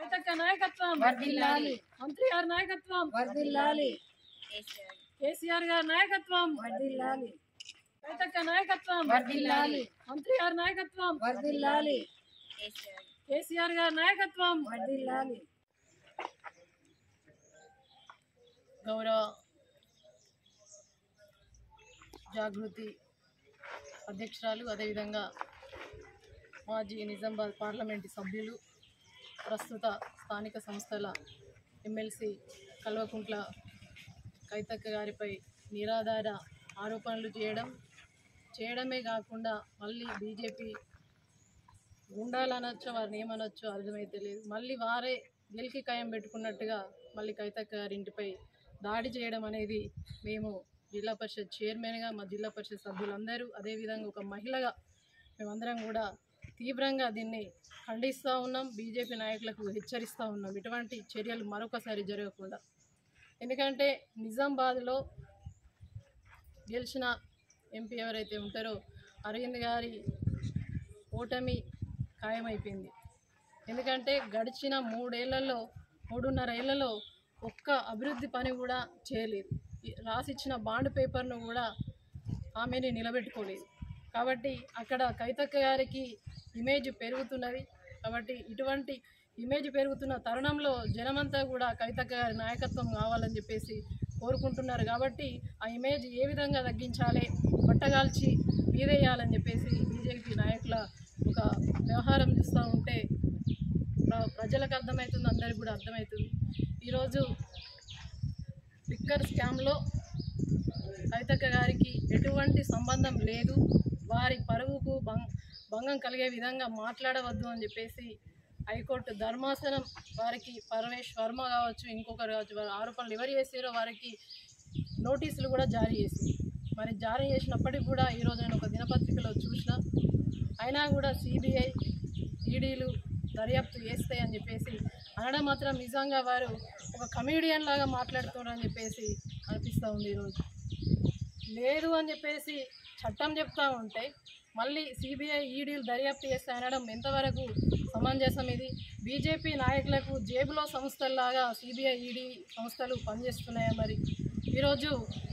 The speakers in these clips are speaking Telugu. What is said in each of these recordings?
కవితక్క నాయకత్వం వర్ధిల్లాలి. మంత్రి గారి నాయకత్వం వర్ధిల్లాలి కేసీఆర్ గారి నాయకత్వం వర్ధిల్లాలి కవితక్క నాయకత్వం వర్ధిల్లాలి. మంత్రి గారి నాయకత్వం వర్ధిల్లాలి కేసీఆర్ గారి నాయకత్వం వర్ధిల్లాలి గౌరవ జాగృతి అధ్యక్షురాలు అదేవిధంగా మాజీ నిజామాబాద్ పార్లమెంటు సభ్యులు ప్రస్తుత స్థానిక సంస్థల ఎమ్మెల్సీ కల్వకుంట్ల కైతక్క గారిపై నిరాధార ఆరోపణలు చేయడం చేయడమే కాకుండా మళ్ళీ బీజేపీ గుండాలనొచ్చో వారిని ఏమనొచ్చో అర్థమైతే లేదు మళ్ళీ వారే గెలికి ఖాయం పెట్టుకున్నట్టుగా మళ్ళీ కవితక్క గారి ఇంటిపై దాడి చేయడం అనేది మేము జిల్లా పరిషత్ చైర్మన్గా మా జిల్లా పరిషత్ సభ్యులందరూ అదేవిధంగా ఒక మహిళగా మేమందరం కూడా తీవ్రంగా దీన్ని ఖండిస్తూ ఉన్నాం బీజేపీ నాయకులకు హెచ్చరిస్తూ ఉన్నాం ఇటువంటి చర్యలు మరొకసారి జరగకుండా ఎందుకంటే నిజామాబాద్లో గెలిచిన ఎంపీ ఎవరైతే ఉంటారో అరవింద్ గారి ఓటమి ఖాయమైపోయింది ఎందుకంటే గడిచిన మూడేళ్లలో మూడున్నర ఏళ్లలో ఒక్క అభివృద్ధి పని కూడా చేయలేదు ఈ రాసిచ్చిన బాండ్ పేపర్ను కూడా ఆమెని నిలబెట్టుకోలేదు కాబట్టి అక్కడ కవితక్క గారికి ఇమేజ్ పెరుగుతున్నది కాబట్టి ఇటువంటి ఇమేజ్ పెరుగుతున్న తరుణంలో జనమంతా కూడా కవితక్క గారి నాయకత్వం కావాలని చెప్పేసి కోరుకుంటున్నారు కాబట్టి ఆ ఇమేజ్ ఏ విధంగా తగ్గించాలి పట్టగాల్చి మీదేయాలని చెప్పేసి బీజేపీ నాయకుల ఒక వ్యవహారం చూస్తూ ఉంటే ప్ర- ప్రజలకు అర్థమవుతుంది అందరికి కూడా అర్థమవుతుంది ఈరోజు లిక్కర్ స్కామ్లో కవితక్క గారికి ఎటువంటి సంబంధం లేదు వారి పరువుకు భంగ భంగం కలిగే విధంగా మాట్లాడవద్దు అని చెప్పేసి హైకోర్టు ధర్మాసనం వారికి పరమేష్ వర్మ కావచ్చు ఇంకొకరు కావచ్చు వారి ఆరోపణలు ఎవరు చేసారో వారికి నోటీసులు కూడా జారీ చేసింది మరి జారీ చేసినప్పటికీ కూడా ఈరోజు నేను ఒక దినపత్రికలో చూసిన అయినా కూడా సిబిఐ ఈడీలు దర్యాప్తు చేస్తాయి అని చెప్పేసి అనడం మాత్రం నిజంగా వారు ఒక కమీడియన్ లాగా మాట్లాడుతున్నారని చెప్పేసి అనిపిస్తూ ఉంది ఈరోజు లేదు అని చెప్పేసి చట్టం చెప్తా ఉంటే మళ్ళీ సిబిఐ ఈడీలు దర్యాప్తు చేస్తే అనడం ఎంతవరకు సమంజసం ఇది బీజేపీ నాయకులకు జేబులో సంస్థల్లాగా సిబిఐ ఈడీ సంస్థలు పనిచేస్తున్నాయా మరి ఈరోజు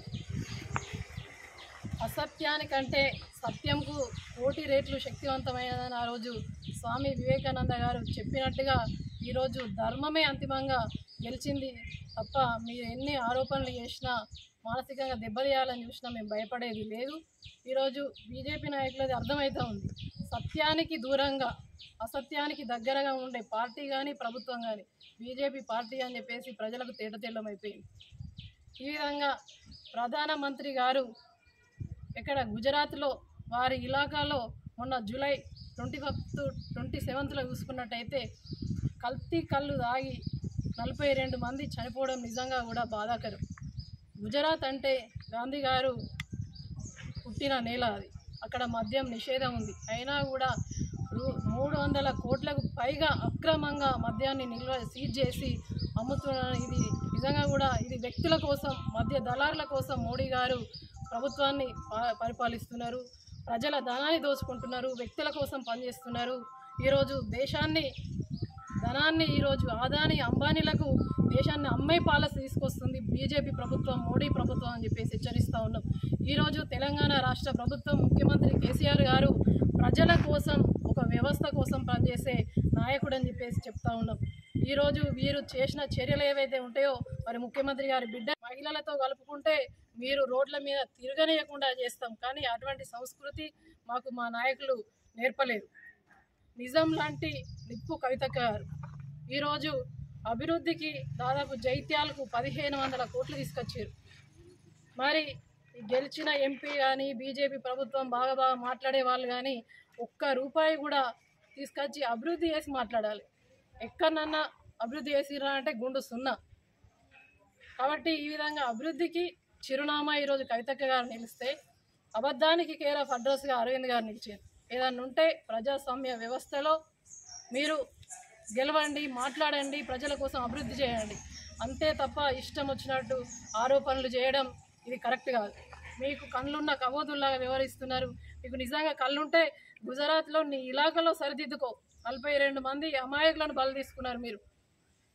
అసత్యానికంటే సత్యంకు కోటి రేట్లు శక్తివంతమైనదని ఆ రోజు స్వామి వివేకానంద గారు చెప్పినట్టుగా ఈరోజు ధర్మమే అంతిమంగా గెలిచింది తప్ప మీరు ఎన్ని ఆరోపణలు చేసినా మానసికంగా దెబ్బతీయాలని చూసినా మేము భయపడేది లేదు ఈరోజు బీజేపీ నాయకులది అర్థమవుతూ ఉంది సత్యానికి దూరంగా అసత్యానికి దగ్గరగా ఉండే పార్టీ కానీ ప్రభుత్వం కానీ బీజేపీ పార్టీ అని చెప్పేసి ప్రజలకు తేటతెల్లమైపోయింది ఈ విధంగా ప్రధానమంత్రి గారు ఇక్కడ గుజరాత్లో వారి ఇలాకాలో మొన్న జూలై ట్వంటీ ఫిఫ్త్ ట్వంటీ సెవెంత్లో చూసుకున్నట్టయితే కల్తీ కళ్ళు తాగి నలభై రెండు మంది చనిపోవడం నిజంగా కూడా బాధాకరం గుజరాత్ అంటే గాంధీ గారు పుట్టిన నేల అది అక్కడ మద్యం నిషేధం ఉంది అయినా కూడా రూ- మూడు వందల కోట్లకు పైగా అక్రమంగా మద్యాన్ని నిల్వ సీజ్ చేసి అమ్ముతున్న ఇది నిజంగా కూడా ఇది వ్యక్తుల కోసం మద్య దళారుల కోసం మోడీ గారు ప్రభుత్వాన్ని ప- పరిపాలిస్తున్నారు ప్రజల ధనాన్ని దోచుకుంటున్నారు వ్యక్తుల కోసం పనిచేస్తున్నారు ఈరోజు దేశాన్ని ధనాన్ని ఈరోజు ఆదాని అంబానీలకు దేశాన్ని అమ్మే పాలసీ తీసుకొస్తుంది బీజేపీ ప్రభుత్వం మోడీ ప్రభుత్వం అని చెప్పేసి హెచ్చరిస్తూ ఉన్నాం ఈరోజు తెలంగాణ రాష్ట్ర ప్రభుత్వం ముఖ్యమంత్రి కేసీఆర్ గారు ప్రజల కోసం ఒక వ్యవస్థ కోసం పనిచేసే నాయకుడు అని చెప్పేసి చెప్తా ఉన్నాం ఈరోజు వీరు చేసిన చర్యలు ఏవైతే ఉంటాయో మరి ముఖ్యమంత్రి గారి బిడ్డ మహిళలతో కలుపుకుంటే మీరు రోడ్ల మీద తిరగనీయకుండా చేస్తాం కానీ అటువంటి సంస్కృతి మాకు మా నాయకులు నేర్పలేదు నిజం లాంటి నిప్పు కవితక్క గారు ఈరోజు అభివృద్ధికి దాదాపు జైత్యాలకు పదిహేను వందల కోట్లు తీసుకొచ్చారు మరి ఈ గెలిచిన ఎంపీ కానీ బీజేపీ ప్రభుత్వం బాగా బాగా మాట్లాడే వాళ్ళు కానీ ఒక్క రూపాయి కూడా తీసుకొచ్చి అభివృద్ధి చేసి మాట్లాడాలి ఎక్కడనన్నా అభివృద్ధి చేసిరా అంటే గుండు సున్నా కాబట్టి ఈ విధంగా అభివృద్ధికి చిరునామా ఈరోజు కవితక్క గారు నిలిస్తే అబద్ధానికి కేర్ ఆఫ్ అడ్రస్గా అరవింద్ గారు నిలిచారు ఏదన్నా ఉంటే ప్రజాస్వామ్య వ్యవస్థలో మీరు గెలవండి మాట్లాడండి ప్రజల కోసం అభివృద్ధి చేయండి అంతే తప్ప ఇష్టం వచ్చినట్టు ఆరోపణలు చేయడం ఇది కరెక్ట్ కాదు మీకు కళ్ళున్న కబోదుల్లాగా వ్యవహరిస్తున్నారు మీకు నిజంగా కళ్ళుంటే గుజరాత్లో నీ ఇలాకాలో సరిదిద్దుకో నలభై రెండు మంది అమాయకులను బలి తీసుకున్నారు మీరు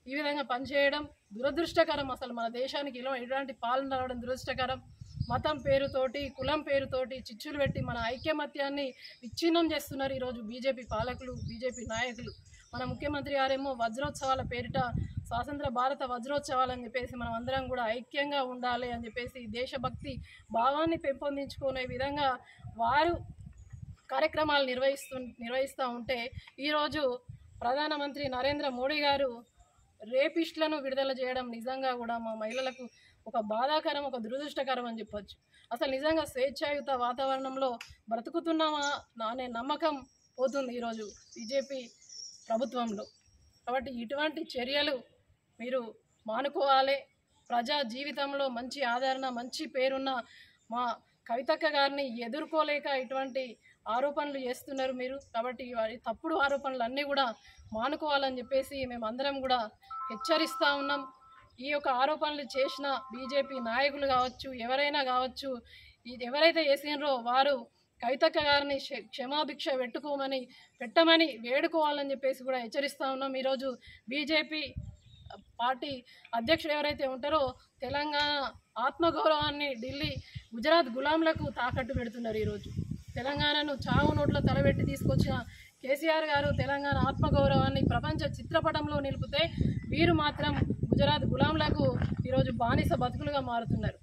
ఈ విధంగా పనిచేయడం దురదృష్టకరం అసలు మన దేశానికి ఇలా ఎలాంటి పాలన రావడం దురదృష్టకరం మతం పేరుతోటి కులం పేరుతోటి చిచ్చులు పెట్టి మన ఐక్యమత్యాన్ని విచ్ఛిన్నం చేస్తున్నారు ఈరోజు బీజేపీ పాలకులు బీజేపీ నాయకులు మన ముఖ్యమంత్రి గారేమో వజ్రోత్సవాల పేరిట స్వాతంత్ర భారత వజ్రోత్సవాలని చెప్పేసి మనం అందరం కూడా ఐక్యంగా ఉండాలి అని చెప్పేసి దేశభక్తి భావాన్ని పెంపొందించుకునే విధంగా వారు కార్యక్రమాలు నిర్వహిస్తూ నిర్వహిస్తూ ఉంటే ఈరోజు ప్రధానమంత్రి నరేంద్ర మోడీ గారు రేపిస్టులను విడుదల చేయడం నిజంగా కూడా మా మహిళలకు ఒక బాధాకరం ఒక దురదృష్టకరం అని చెప్పొచ్చు అసలు నిజంగా స్వేచ్ఛాయుత వాతావరణంలో బ్రతుకుతున్నామా నా అనే నమ్మకం పోతుంది ఈరోజు బీజేపీ ప్రభుత్వంలో కాబట్టి ఇటువంటి చర్యలు మీరు మానుకోవాలి ప్రజా జీవితంలో మంచి ఆదరణ మంచి పేరున్న మా కవితక్క గారిని ఎదుర్కోలేక ఇటువంటి ఆరోపణలు చేస్తున్నారు మీరు కాబట్టి వారి తప్పుడు ఆరోపణలు అన్నీ కూడా మానుకోవాలని చెప్పేసి మేము అందరం కూడా హెచ్చరిస్తూ ఉన్నాం ఈ యొక్క ఆరోపణలు చేసిన బీజేపీ నాయకులు కావచ్చు ఎవరైనా కావచ్చు ఇది ఎవరైతే చేసినారో వారు కవితక్క గారిని క్ష- క్షమాభిక్ష పెట్టుకోమని పెట్టమని వేడుకోవాలని చెప్పేసి కూడా హెచ్చరిస్తూ ఉన్నాం ఈరోజు బీజేపీ పార్టీ అధ్యక్షుడు ఎవరైతే ఉంటారో తెలంగాణ ఆత్మగౌరవాన్ని ఢిల్లీ గుజరాత్ గులాంలకు తాకట్టు పెడుతున్నారు ఈరోజు తెలంగాణను చావు నోట్లో తలబెట్టి తీసుకొచ్చిన కేసీఆర్ గారు తెలంగాణ ఆత్మగౌరవాన్ని ప్రపంచ చిత్రపటంలో నిలిపితే వీరు మాత్రం గుజరాత్ గులాంలకు ఈరోజు బానిస బతుకులుగా మారుతున్నారు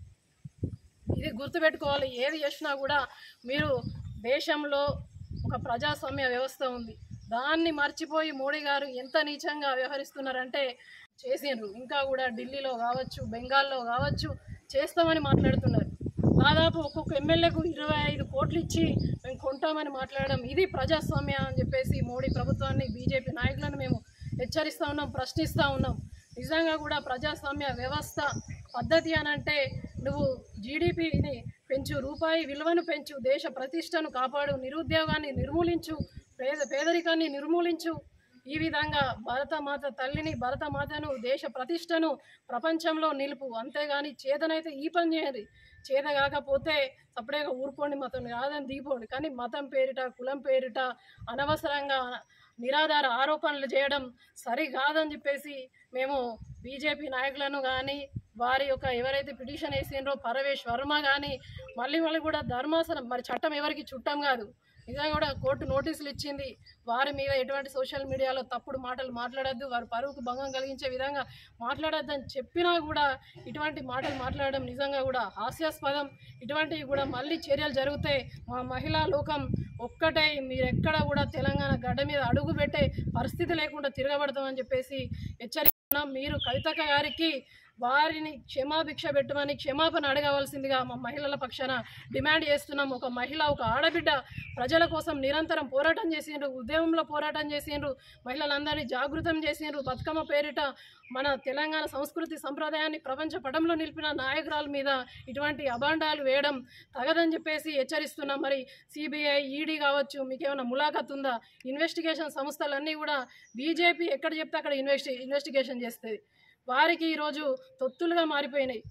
ఇది గుర్తుపెట్టుకోవాలి ఏది చేసినా కూడా మీరు దేశంలో ఒక ప్రజాస్వామ్య వ్యవస్థ ఉంది దాన్ని మర్చిపోయి మోడీ గారు ఎంత నీచంగా వ్యవహరిస్తున్నారంటే చేసిండ్రు ఇంకా కూడా ఢిల్లీలో కావచ్చు బెంగాల్లో కావచ్చు చేస్తామని మాట్లాడుతున్నారు దాదాపు ఒక్కొక్క ఎమ్మెల్యేకు ఇరవై ఐదు కోట్లు ఇచ్చి మేము కొంటామని మాట్లాడడం ఇది ప్రజాస్వామ్య అని చెప్పేసి మోడీ ప్రభుత్వాన్ని బీజేపీ నాయకులను మేము హెచ్చరిస్తూ ఉన్నాం ప్రశ్నిస్తూ ఉన్నాం నిజంగా కూడా ప్రజాస్వామ్య వ్యవస్థ పద్ధతి అని అంటే నువ్వు జీడిపిని పెంచు రూపాయి విలువను పెంచు దేశ ప్రతిష్టను కాపాడు నిరుద్యోగాన్ని నిర్మూలించు పేద పేదరికాన్ని నిర్మూలించు ఈ విధంగా భరతమాత తల్లిని భరతమాతను దేశ ప్రతిష్టను ప్రపంచంలో నిలుపు అంతేగాని చేతనైతే ఈ పని చేయండి చేత కాకపోతే సపరేట్గా ఊరుకోండి మతం కాదని దిగిపోండి కానీ మతం పేరిట కులం పేరిట అనవసరంగా నిరాధార ఆరోపణలు చేయడం సరి కాదని చెప్పేసి మేము బీజేపీ నాయకులను కానీ వారి యొక్క ఎవరైతే పిటిషన్ వేసిండ్రో పరవేష్ వర్మ కానీ మళ్ళీ మళ్ళీ కూడా ధర్మాసనం మరి చట్టం ఎవరికి చుట్టం కాదు నిజంగా కూడా కోర్టు నోటీసులు ఇచ్చింది వారి మీద ఎటువంటి సోషల్ మీడియాలో తప్పుడు మాటలు మాట్లాడొద్దు వారి పరువుకు భంగం కలిగించే విధంగా మాట్లాడొద్దని చెప్పినా కూడా ఇటువంటి మాటలు మాట్లాడడం నిజంగా కూడా హాస్యాస్పదం ఇటువంటివి కూడా మళ్ళీ చర్యలు జరిగితే మా మహిళా లోకం ఒక్కటే మీరు ఎక్కడ కూడా తెలంగాణ గడ్డ మీద అడుగు పెట్టే పరిస్థితి లేకుండా తిరగబడతామని చెప్పేసి హెచ్చరిస్తున్నాం మీరు కవితక్క గారికి వారిని క్షమాభిక్ష పెట్టమని క్షమాపణ అడగవలసిందిగా మా మహిళల పక్షాన డిమాండ్ చేస్తున్నాం ఒక మహిళ ఒక ఆడబిడ్డ ప్రజల కోసం నిరంతరం పోరాటం చేసిండ్రు ఉద్యమంలో పోరాటం చేసిండ్రు మహిళలందరినీ జాగృతం చేసిండ్రు బతుకమ్మ పేరిట మన తెలంగాణ సంస్కృతి సంప్రదాయాన్ని ప్రపంచ పటంలో నిలిపిన నాయకురాల మీద ఇటువంటి అభాండాలు వేయడం తగదని చెప్పేసి హెచ్చరిస్తున్నాం మరి సిబిఐ ఈడీ కావచ్చు మీకేమైనా ములాఖత్ ఉందా ఇన్వెస్టిగేషన్ సంస్థలన్నీ కూడా బీజేపీ ఎక్కడ చెప్తే అక్కడ ఇన్వెస్టి ఇన్వెస్టిగేషన్ చేస్తుంది వారికి ఈరోజు తొత్తులుగా మారిపోయినాయి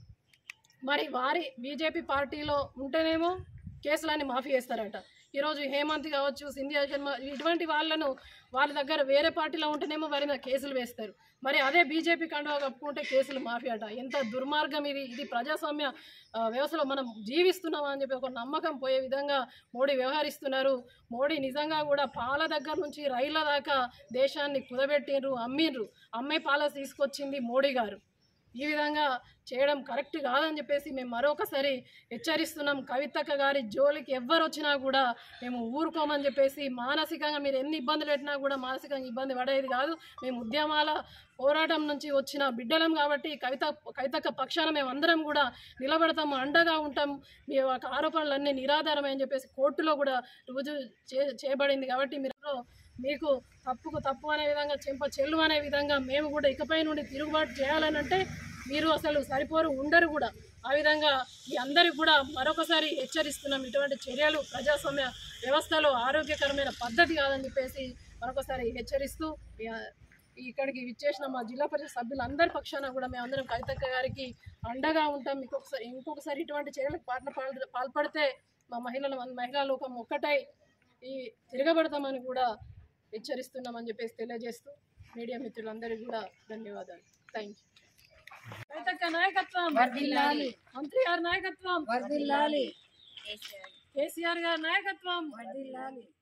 మరి వారి బీజేపీ పార్టీలో ఉంటేనేమో కేసులన్నీ మాఫీ చేస్తారట ఈరోజు హేమంత్ కావచ్చు సింధియా శర్మ ఇటువంటి వాళ్ళను వాళ్ళ దగ్గర వేరే పార్టీలో ఉంటేనేమో వారి మీద కేసులు వేస్తారు మరి అదే బీజేపీ కండువా కప్పుకుంటే కేసులు మాఫీ అట ఎంత దుర్మార్గం ఇది ఇది ప్రజాస్వామ్య ఆ, వ్యవస్థలో మనం జీవిస్తున్నామా అని చెప్పి ఒక నమ్మకం పోయే విధంగా మోడీ వ్యవహరిస్తున్నారు మోడీ నిజంగా కూడా పాల దగ్గర నుంచి రైళ్ల దాకా దేశాన్ని కుదబెట్టిండ్రు అమ్మిండ్రు అమ్మే పాల తీసుకొచ్చింది మోడీ గారు ఈ విధంగా చేయడం కరెక్ట్ కాదని చెప్పేసి మేము మరొకసారి హెచ్చరిస్తున్నాం కవితక్క గారి జోలికి ఎవ్వరు వచ్చినా కూడా మేము ఊరుకోమని చెప్పేసి మానసికంగా మీరు ఎన్ని ఇబ్బందులు పెట్టినా కూడా మానసికంగా ఇబ్బంది పడేది కాదు మేము ఉద్యమాల పోరాటం నుంచి వచ్చిన బిడ్డలం కాబట్టి కవిత కవితక్క పక్షాన మేము అందరం కూడా నిలబడతాము అండగా ఉంటాం మీ యొక్క ఆరోపణలన్నీ నిరాధారమని చెప్పేసి కోర్టులో కూడా రుజువు చే చేయబడింది కాబట్టి మీరు మీకు తప్పుకు తప్పు అనే విధంగా చెంప చెల్లు అనే విధంగా మేము కూడా ఇకపై నుండి తిరుగుబాటు చేయాలని అంటే మీరు అసలు సరిపోరు ఉండరు కూడా ఆ విధంగా ఈ అందరికి కూడా మరొకసారి హెచ్చరిస్తున్నాం ఇటువంటి చర్యలు ప్రజాస్వామ్య వ్యవస్థలో ఆరోగ్యకరమైన పద్ధతి కాదని చెప్పేసి మరొకసారి హెచ్చరిస్తూ ఇక ఇక్కడికి విచ్చేసిన మా జిల్లా పరిషత్ సభ్యులందరి పక్షాన కూడా మేము అందరం కవితక్క గారికి అండగా ఉంటాం ఇంకొకసారి ఇంకొకసారి ఇటువంటి చర్యలకు పాల్న పాల్- పాల్పడితే మా మహిళల మహిళా లోకం ఒక్కటై ఈ తిరగబడతామని కూడా హెచ్చరిస్తున్నామని చెప్పేసి తెలియజేస్తూ మీడియా మిత్రులందరికీ కూడా ధన్యవాదాలు థ్యాంక్ యూ రైతక్క నాయకత్వం వర్ధిల్లాలి. మంత్రి గారి నాయకత్వం వర్దిల్లాలి కేసీఆర్ గారి నాయకత్వం వర్దిల్లాలి